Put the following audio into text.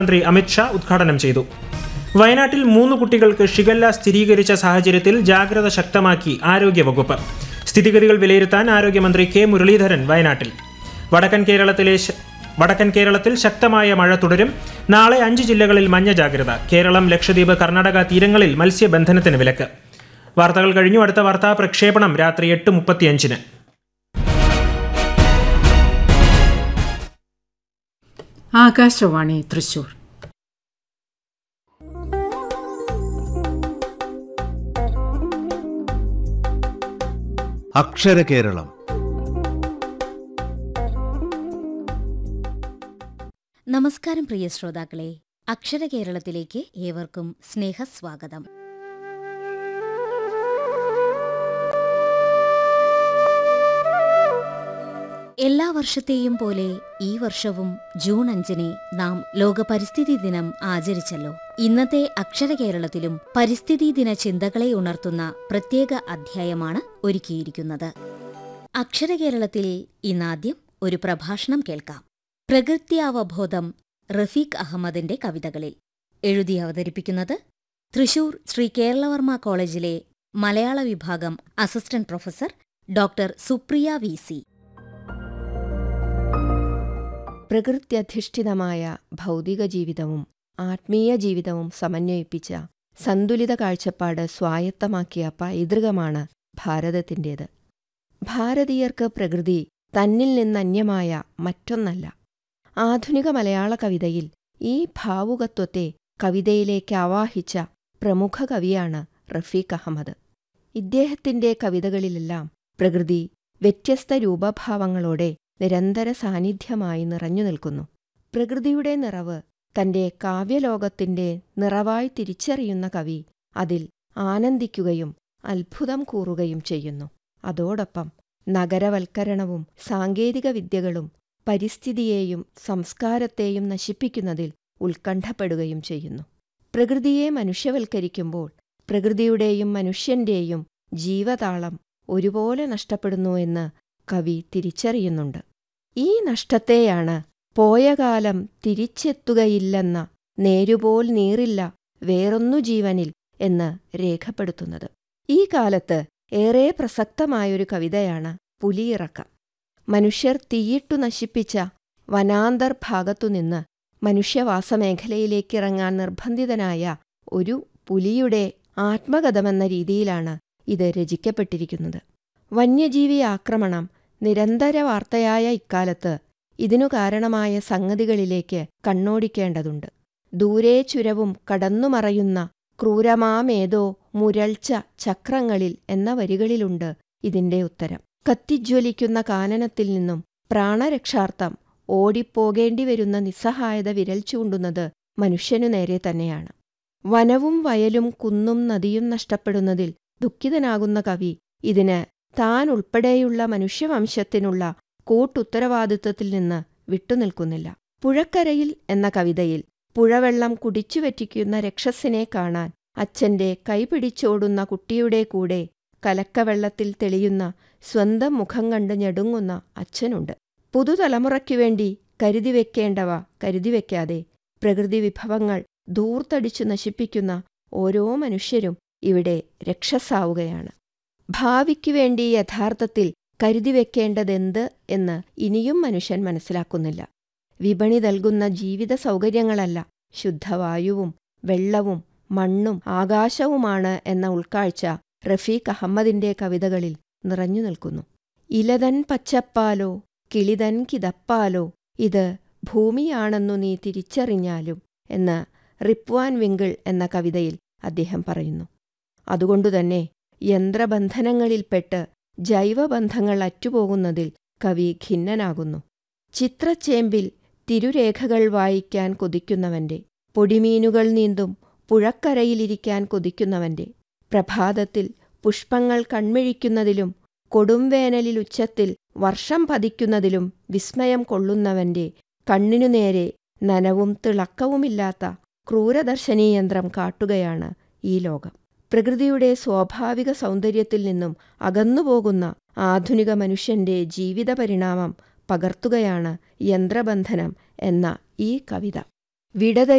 മന്ത്രി അമിത്ഷാ ഉദ്ഘാടനം ചെയ്തു വയനാട്ടിൽ മൂന്ന് കുട്ടികൾക്ക് ഷിഗല്ല സ്ഥിരീകരിച്ച സാഹചര്യത്തിൽ ജാഗ്രത ശക്തമാക്കി ആരോഗ്യവകുപ്പ് സ്ഥിതിഗതികൾ വിലയിരുത്താൻ ആരോഗ്യമന്ത്രി കെ മുരളീധരൻ വയനാട്ടിൽ വടക്കൻ കേരളത്തിലെ ശ- വടക്കൻ കേരളത്തിൽ ശക്തമായ മഴ തുടരും നാളെ അഞ്ച് ജില്ലകളിൽ മഞ്ഞ ജാഗ്രത കേരളം ലക്ഷദ്വീപ് കർണാടക തീരങ്ങളിൽ മത്സ്യബന്ധനത്തിന് വിലക്ക് വാർത്തകൾ കഴിഞ്ഞു അടുത്ത വാർത്താ പ്രക്ഷേപണം രാത്രി എട്ട് മുപ്പത്തിയഞ്ചിന് ആകാശവാണി തൃശൂർ അക്ഷരകേരളം നമസ്കാരം പ്രിയ ശ്രോതാക്കളെ അക്ഷര കേരളത്തിലേക്ക് ഏവർക്കും സ്നേഹസ്വാഗതം എല്ലാ വർഷത്തെയും പോലെ ഈ വർഷവും ജൂൺ അഞ്ചിന് നാം ലോക പരിസ്ഥിതി ദിനം ആചരിച്ചല്ലോ ഇന്നത്തെ അക്ഷര കേരളത്തിലും പരിസ്ഥിതി ദിന ചിന്തകളെ ഉണർത്തുന്ന പ്രത്യേക അധ്യായമാണ് ഒരുക്കിയിരിക്കുന്നത് അക്ഷര കേരളത്തിൽ ഇന്നാദ്യം ഒരു പ്രഭാഷണം കേൾക്കാം പ്രകൃത്യാവബോധം റഫീഖ് അഹമ്മദിന്റെ കവിതകളിൽ എഴുതി അവതരിപ്പിക്കുന്നത് തൃശൂർ ശ്രീ കേരളവർമ്മ കോളേജിലെ മലയാള വിഭാഗം assistant professor doctor Supriya V C പ്രകൃത്യധിഷ്ഠിതമായ ഭൗതിക ജീവിതവും ആത്മീയ ജീവിതവും സമന്വയിപ്പിച്ച സന്തുലിത കാഴ്ചപ്പാട് സ്വായത്തമാക്കിയ പൈതൃകമാണ് ഭാരതത്തിൻ്റേത് ഭാരതീയർക്ക് പ്രകൃതി തന്നിൽ നിന്നന്യമായ മറ്റൊന്നല്ല ആധുനിക മലയാള കവിതയിൽ ഈ ഭാവുകത്വത്തെ കവിതയിലേക്ക് ആവാഹിച്ച പ്രമുഖ കവിയാണ് റഫീഖ് അഹമ്മദ് ഇദ്ദേഹത്തിന്റെ കവിതകളിലെല്ലാം പ്രകൃതി വ്യത്യസ്ത രൂപഭാവങ്ങളോടെ നിരന്തര സാന്നിധ്യമായി നിറഞ്ഞു നിൽക്കുന്നു പ്രകൃതിയുടെ നിറവ് തന്റെ കാവ്യലോകത്തിന്റെ നിറവായി തിരിച്ചറിയുന്ന കവി അതിൽ ആനന്ദിക്കുകയും അത്ഭുതം കൂറുകയും ചെയ്യുന്നു അതോടൊപ്പം നഗരവൽക്കരണവും സാങ്കേതിക വിദ്യകളും പരിസ്ഥിതിയെയും സംസ്കാരത്തെയും നശിപ്പിക്കുന്നതിൽ ഉത്കണ്ഠപ്പെടുകയും ചെയ്യുന്നു പ്രകൃതിയെ മനുഷ്യവൽക്കരിക്കുമ്പോൾ പ്രകൃതിയുടെയും മനുഷ്യന്റെയും ജീവതാളം ഒരുപോലെ നഷ്ടപ്പെടുന്നു എന്ന് കവി തിരിച്ചറിയുന്നുണ്ട് ഈ നഷ്ടത്തെയാണ് പോയ കാലം തിരിച്ചെത്തുകയില്ലെന്ന നേരുപോൽ നീറില്ല വേറൊന്നു ജീവനിൽ എന്ന് രേഖപ്പെടുത്തുന്നത് ഈ കാലത്ത് ഏറെ പ്രസക്തമായൊരു കവിതയാണ് പുലിയിറക്കം മനുഷ്യർ തീയിട്ടു നശിപ്പിച്ച വനാന്തർ ഭാഗത്തുനിന്ന് മനുഷ്യവാസമേഖലയിലേക്കിറങ്ങാൻ നിർബന്ധിതനായ ഒരു പുലിയുടെ ആത്മകഥമെന്ന രീതിയിലാണ് ഇത് രചിക്കപ്പെട്ടിരിക്കുന്നത് വന്യജീവി ആക്രമണം നിരന്തര വാർത്തയായ ഇക്കാലത്ത് ഇതിനു കാരണമായ സംഗതികളിലേക്ക് കണ്ണോടിക്കേണ്ടതുണ്ട് ദൂരെ ചുരവും കടന്നുമറയുന്ന ക്രൂരമാമേതോ മുരൾച്ച ചക്രങ്ങളിൽ എന്ന വരികളിലുണ്ട് ഇതിന്റെ ഉത്തരം കത്തിജ്വലിക്കുന്ന കാനനത്തിൽ നിന്നും പ്രാണരക്ഷാർത്ഥം ഓടിപ്പോകേണ്ടി വരുന്ന നിസ്സഹായത വിരൽ ചൂണ്ടുന്നത് മനുഷ്യനു നേരെ തന്നെയാണ് വനവും വയലും കുന്നും നദിയും നഷ്ടപ്പെടുന്നതിൽ ദുഃഖിതനാകുന്ന കവി ഇതിന് താൻ ഉൾപ്പെടെയുള്ള മനുഷ്യവംശത്തിനുള്ള കൂട്ടുത്തരവാദിത്വത്തിൽ നിന്ന് വിട്ടുനിൽക്കുന്നില്ല പുഴക്കരയിൽ എന്ന കവിതയിൽ പുഴവെള്ളം കുടിച്ചുവറ്റിക്കുന്ന രക്ഷസിനെ കാണാൻ അച്ഛന്റെ കൈപിടിച്ചോടുന്ന കുട്ടിയുടെ കൂടെ കലക്കവെള്ളത്തിൽ തെളിയുന്ന സ്വന്തം മുഖം കണ്ട് ഞെടുങ്ങുന്ന അച്ഛനുണ്ട് പുതുതലമുറയ്ക്കു വേണ്ടി കരുതിവെക്കേണ്ടവ കരുതിവെക്കാതെ പ്രകൃതി വിഭവങ്ങൾ ധൂർത്തടിച്ചു നശിപ്പിക്കുന്ന ഓരോ മനുഷ്യരും ഇവിടെ രക്ഷസാവുകയാണ് ഭാവിക്കു വേണ്ടി യഥാർത്ഥത്തിൽ കരുതിവെക്കേണ്ടതെന്ത് എന്ന് ഇനിയും മനുഷ്യൻ മനസ്സിലാക്കുന്നില്ല വിപണി നൽകുന്ന ജീവിത സൗകര്യങ്ങളല്ല ശുദ്ധവായുവും വെള്ളവും മണ്ണും ആകാശവുമാണ് എന്ന ഉൾക്കാഴ്ച റഫീഖ് അഹമ്മദിന്റെ കവിതകളിൽ നിറഞ്ഞു നിൽക്കുന്നു ഇലതൻ പച്ചപ്പാലോ കിളിതൻ കിതപ്പാലോ ഇത് ഭൂമിയാണെന്നു നീ തിരിച്ചറിഞ്ഞാലും എന്ന് റിപ്വാൻ വിങ്കിൾ എന്ന കവിതയിൽ അദ്ദേഹം പറയുന്നു അതുകൊണ്ടുതന്നെ യന്ത്രബന്ധനങ്ങളിൽപ്പെട്ട് ജൈവബന്ധങ്ങൾ അറ്റുപോകുന്നതിൽ കവി ഖിന്നനാകുന്നു ചിത്രച്ചേമ്പിൽ തിരുരേഖകൾ വായിക്കാൻ കൊതിക്കുന്നവന്റെ പൊടിമീനുകൾ നീന്തും പുഴക്കരയിലിരിക്കാൻ കൊതിക്കുന്നവന്റെ പ്രഭാതത്തിൽ പുഷ്പങ്ങൾ കൺമിഴിക്കുന്നതിലും കൊടുംവേനലിൽ ഉച്ചത്തിൽ വർഷം പതിക്കുന്നതിലും വിസ്മയം കൊള്ളുന്നവന്റെ കണ്ണിനു നേരെ നനവും തിളക്കവുമില്ലാത്ത ക്രൂരദർശനീയന്ത്രം കാട്ടുകയാണ് ഈ ലോകം പ്രകൃതിയുടെ സ്വാഭാവിക സൗന്ദര്യത്തിൽ നിന്നും അകന്നുപോകുന്ന ആധുനിക മനുഷ്യന്റെ ജീവിത പരിണാമം പകർത്തുകയാണ് യന്ത്രബന്ധനം എന്ന ഈ കവിത വിട